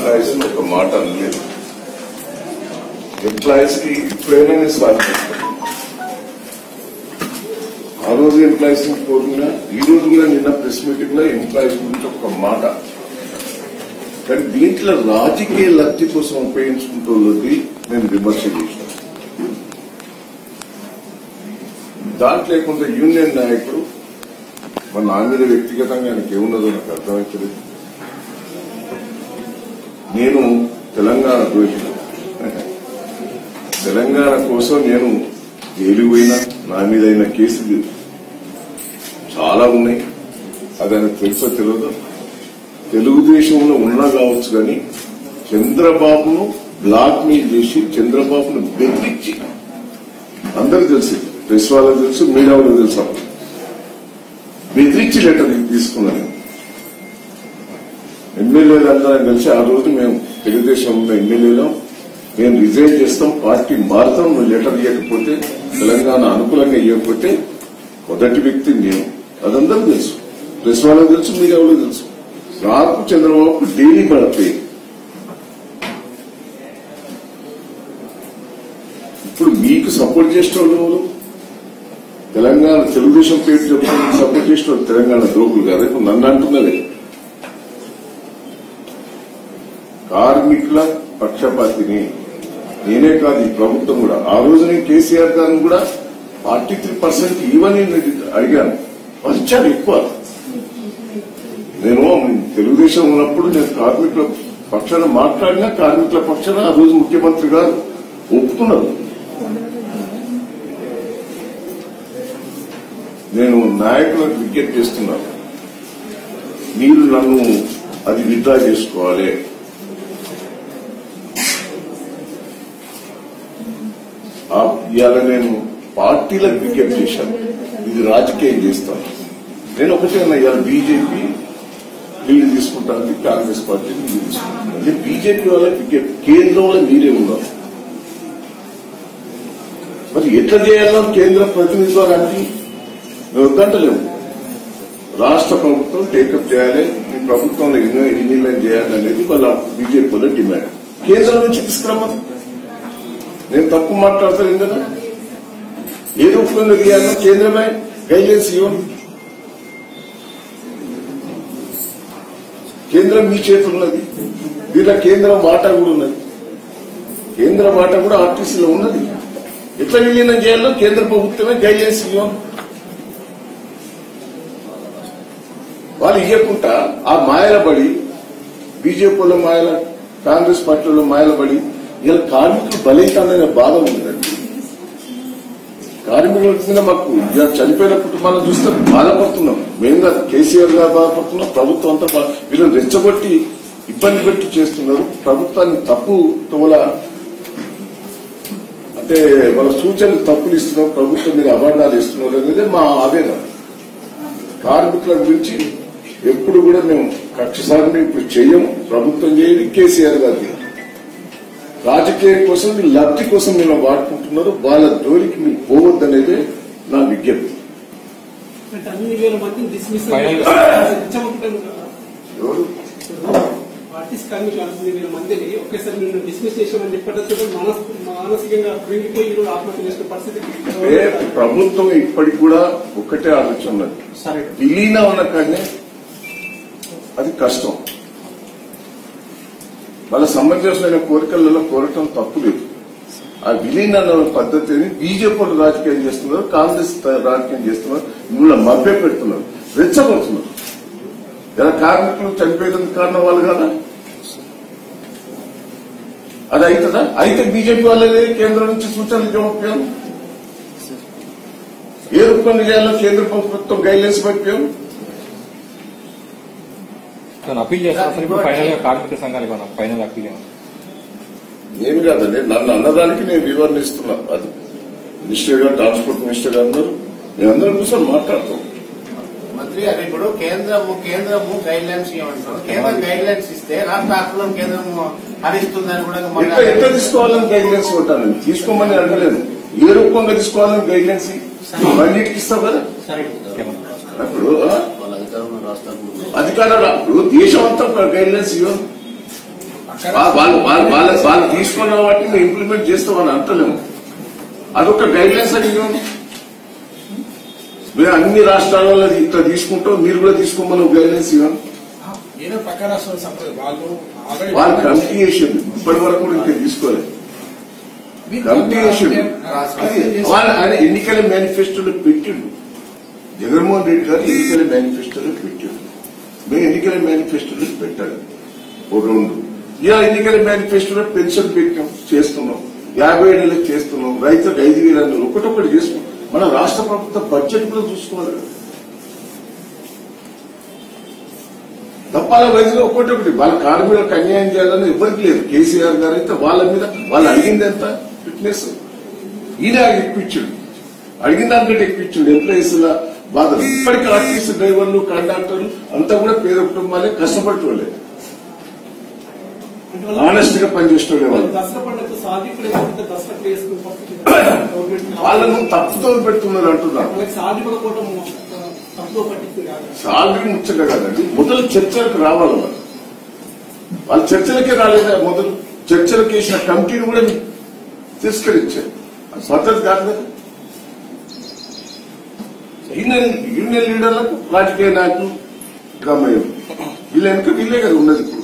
Employees ఒక మాట అనలేదు ఎంప్లాయీస్ కి ఇప్పుడైనా నేను స్వాగతిస్తాను ఆ రోజు ఎంప్లాయీస్ కోరుకున్నా ఈ రోజు కూడా నిన్న ప్రెస్ మీటింగ్ లో ఎంప్లాయీస్ గురించి ఒక మాట కానీ దీంట్లో రాజకీయ లబ్ధి కోసం ఉపయోగించుకుంటున్నది నేను విమర్శ చేసిన దాంట్లో కొంత యూనియన్ నాయకుడు మన నా మీద వ్యక్తిగతంగా ఆయనకి ఏమున్నదో నాకు అర్థమవుతుంది నేను తెలంగాణ దోషిన తెలంగాణ కోసం నేను జైలుకు పోయినా నా మీద అయిన కేసులు చాలా ఉన్నాయి అది ఆయనకు తెలుసో తెలియదు తెలుగుదేశంలో ఉన్నా కావచ్చు కానీ చంద్రబాబును బ్లాక్ మెయిల్ చేసి చంద్రబాబును బెదిరించి అందరూ తెలుసు ప్రెస్ వాళ్ళకి తెలుసు మీడియా వాళ్ళకి తెలుసు అప్పుడు. బెదిరించి లెటర్ తీసుకున్నాను ఎమ్మెల్యేలు అందరం కలిసి ఆ రోజు మేము తెలుగుదేశంలో ఎమ్మెల్యేలో మేము రిజైన్ చేస్తాం పార్టీ మారుతాం నువ్వు లెటర్ ఇవ్వకపోతే తెలంగాణ అనుకూలంగా ఇవ్వకపోతే మొదటి వ్యక్తి నేను అదందరూ తెలుసు ప్రెస్ వాళ్ళకి తెలుసు మీడియా వాళ్ళకి తెలుసు నాకు చంద్రబాబుకు డైలీ పడతాయి ఇప్పుడు మీకు సపోర్ట్ చేసిన వాళ్ళు ఎవరు? తెలంగాణ తెలుగుదేశం పేరు చెప్పుకుని సపోర్ట్ చేసిన వాళ్ళు తెలంగాణ ద్రోగులు కాదు ఇప్పుడు నన్ను అంటున్నదే కార్మికుల పక్షపాతిని నేనే కాదు ఈ ప్రభుత్వం కూడా ఆ రోజు నేను కేసీఆర్ గారిని కూడా ఫార్టీ త్రీ పర్సెంట్ ఇవని అడిగాను వచ్చారు ఎక్కువ నేను తెలుగుదేశం ఉన్నప్పుడు నేను కార్మికుల పక్షాన మాట్లాడినా కార్మికుల పక్షాన ఆ రోజు ముఖ్యమంత్రి గారు ఒప్పుకున్నారు నేను నాయకులకు విజ్ఞప్తి చేస్తున్నాను మీరు నన్ను అది విత్డ్రా చేసుకోవాలి ఆ ఇవాళ నేను పార్టీలకు విజ్ఞప్తి చేశాను ఇది రాజకీయం చేస్తాను నేను ఒకటే అన్నా ఇవాళ బీజేపీ లీడ్ తీసుకుంటాను కాంగ్రెస్ పార్టీ లీడ్ తీసుకుంటాను అంటే బీజేపీ వాళ్ళకి విజ్ఞప్తి కేంద్రంలో మీరే ఉన్నారు మరి ఎట్లా చేయాలో కేంద్ర ప్రతినిధి ద్వారా అంటే మేము వద్దంటలేము రాష్ట్ర ప్రభుత్వం టేకప్ చేయాలి ఈ ప్రభుత్వంలో ఎన్నో ఇంప్లిమెంట్ చేయాలి అనేది వాళ్ళ బీజేపీ వాళ్ళ డిమాండ్ కేంద్రం నుంచి తీసుకురమ్మని నేను తప్పు మాట్లాడతాను కదా ఏ రూపంలో తీయాలో కేంద్రమే గైడెన్స్ ఇవ్వండి కేంద్రం మీ చేతులు ఉన్నది దీంట్లో కేంద్రం వాటా కూడా ఉన్నది కేంద్ర వాటా కూడా ఆర్టీసీలో ఉన్నది ఎట్లా విలీనం చేయాలో కేంద్ర ప్రభుత్వమే గైడెన్స్ ఇవ్వండి వాళ్ళు ఇవ్వకుండా ఆ మాయల పడి బీజేపీలో మాయల కాంగ్రెస్ పార్టీలో మాయల పడి ఇలా కార్మికులు బలైతాననే బాధ ఉందండి కార్మికుల మీద మాకు ఇలా చనిపోయిన కుటుంబాలను చూస్తే బాధపడుతున్నాం మేము కాదు కేసీఆర్ గారు బాధపడుతున్నాం ప్రభుత్వం అంతా బా- వీళ్ళని రెచ్చగొట్టి ఇబ్బంది పెట్టి చేస్తున్నారు ప్రభుత్వాన్ని తప్పు తోల అంటే వాళ్ళ సూచనలు తప్పులు ఇస్తున్నారు ప్రభుత్వం మీద అవార్డాలు ఇస్తున్నారు అనేది మా ఆవేదన కార్మికుల గురించి ఎప్పుడు కూడా మేము కక్ష సాధన ఇప్పుడు చెయ్యము ప్రభుత్వం చేయదు కేసీఆర్ గారిది రాజకీయం కోసం మీ లబ్ధి కోసం మీరు వాడుకుంటున్నారు వాళ్ళ జోలికి మీరు పోవద్దనేదే నా విజ్ఞప్తి అంటే అన్ని వేల మందిని డిస్మిస్ Final- ఎవరు ఆర్టిస్ట్ కార్మికులు అన్ని వేల మందిని ఒకేసారి నిన్ను డిస్మిస్ చేసామని చెప్పడంతో మానస్ మానసికంగా కృంగిపోయి ఈరోజు ఆత్మహత్య చేసుకునే పరిస్థితి అంటే ప్రభుత్వం ఇప్పటికి కూడా ఒక్కటే ఆలోచన ఉన్నది సరే విలీనం ఉన్న కాడనే అది కష్టం వాళ్ళ సమంజసమైన కోరికలలో కోరటం తప్పు లేదు ఆ విలీన పద్ధతిని బీజేపీ వాళ్ళు రాజకీయం చేస్తున్నారు కాంగ్రెస్ త- రాజకీయం చేస్తున్నారు మిమ్మల్ని మభ్య పెడుతున్నారు రెచ్చగొడుతున్నారు ఇలా కార్మికులు చనిపోయేందుకు కారణం వాళ్ళు కదా అది అవుతుందా అయితే బీజేపీ వాళ్ళదే కేంద్రం నుంచి సూచనలు ఇవ్వకపోయాం ఏ రూపంలో చేయాలో కేంద్ర ప్రభుత్వం గైడ్లైన్స్ పంపాం తను అప్పీల్ చేస్తారు సార్ ఇప్పుడు ఫైనల్ గా కార్మిక సంఘానికి మనం ఫైనల్ అప్పీల్ ఏమన్నా? ఏమి కాదండి నన్ను అన్నదానికి నేను వివరణ ఇస్తున్నా అది మినిస్టర్ గారు ట్రాన్స్పోర్ట్ మినిస్టర్ గారు ఉన్నారు మేమందరం కూర్చొని మాట్లాడతాం మంత్రి గారు ఇప్పుడు కేంద్రము కేంద్రము గైడ్ లైన్స్ ఇవ్వమంటారు కేంద్రం గైడ్ లైన్స్ ఇస్తే రాష్ట్ర రాష్ట్రంలో కేంద్రం హరిస్తుందని కూడా మళ్ళీ ఎట్లా ఎట్లా తీసుకోవాలని గైడ్లైన్స్ ఉంటాను తీసుకోమని అడగలేదు ఏ రూపంగా తీసుకోవాలని గైడ్లైన్స్ ఇవన్నిటికి ఇస్తాం కదా సరే ఇప్పుడు ఆ, వాళ్ళ అధికారంలో రాష్ట్రాలు అధికారాలు ఇప్పుడు దేశం అంతా గైడ్లైన్స్ ఇవ్వం వా- వాళ్ళు వాళ్ళు వాళ్ళ వాళ్ళు తీసుకున్న వాటిని మేము ఇంప్లిమెంట్ చేస్తామని అంటలేము అదొక గైడ్ లైన్స్ అని ఇవ్వండి మేము అన్ని రాష్ట్రాలలో ఇట్లా తీసుకుంటాం మీరు కూడా తీసుకోమని ఒక గైడ్ లైన్స్ ఇవ్వండి ఏదో పక్క రాష్ట్రాల సంప్రదాయం వాళ్ళు already- వాళ్ళు కమిటీ చేసింది ఇప్పటి వరకు కూడా ఇంకా తీసుకోలేదు మీరు కమిటీ చేసిండు రాష్ట్రాలు చేసి- వాళ్ళు ఆయన ఎన్నికల మేనిఫెస్టోలో పెట్టిండు జగన్మోహన్ రెడ్డి గారు ఎన్నికల మేనిఫెస్టోలో పెట్టిండు మేము ఎన్నికల మేనిఫెస్టోలో పెట్టాలి ఓ రెండు ఇలా ఎన్నికల మేనిఫెస్టోలో పెన్షన్ పెట్టాం చేస్తున్నాం యాభై ఏళ్ళకి చేస్తున్నాం రైతులకు ఐదు వేల ఐదు వందలు ఒకటొకటి చేస్తున్నాం మన రాష్ట్ర ప్రభుత్వ బడ్జెట్ కూడా చూసుకోవాలి కదా. తప్పాల వయసులో ఒకటొకటి వాళ్ళ కార్మికులకు అన్యాయం చేయాలని ఎవరికి లేదు కేసీఆర్ గారు అయితే వాళ్ళ మీద వాళ్ళు అడిగింది ఎంత ఫిట్నెస్ ఈయన ఎక్కిచ్చాడు అడిగిన దానికంటే ఎక్కిచ్చాడు ఎంప్లాయీస్ బాధ ఇప్పటికీ ఆర్టీసీ డ్రైవర్లు కండక్టర్లు అంతా కూడా పేద కుటుంబాలే కష్టపడుకోలేదు అంటే వాళ్ళు- ఆనెస్ట్ గా పనిచేసుకోలే వాళ్ళు వాళ్ళు దసరా పండుగ సాధికులు దసరా చేసుకుని గవర్నమెంట్ వాళ్ళను తప్పుతో పెడుతున్నారు అంటున్నారు వాళ్ళకి సాధికుల కూడా తప్పుతో పట్టింది కాదు సాలరీ ముచ్చట కదండి మొదలు చర్చలకు రావాలి వాళ్ళు వాళ్ళు చర్చలకే రాలేదా మొదలు చర్చలకు వేసిన కమిటీని కూడా తిరస్కరించారు అది పద్ధతి కాదు కదా యూనియన్ యూనియన్ లీడర్లకు రాజకీయ నాయకులు గమయం వీళ్ళ వెనుక వీళ్ళే కదా ఉన్నది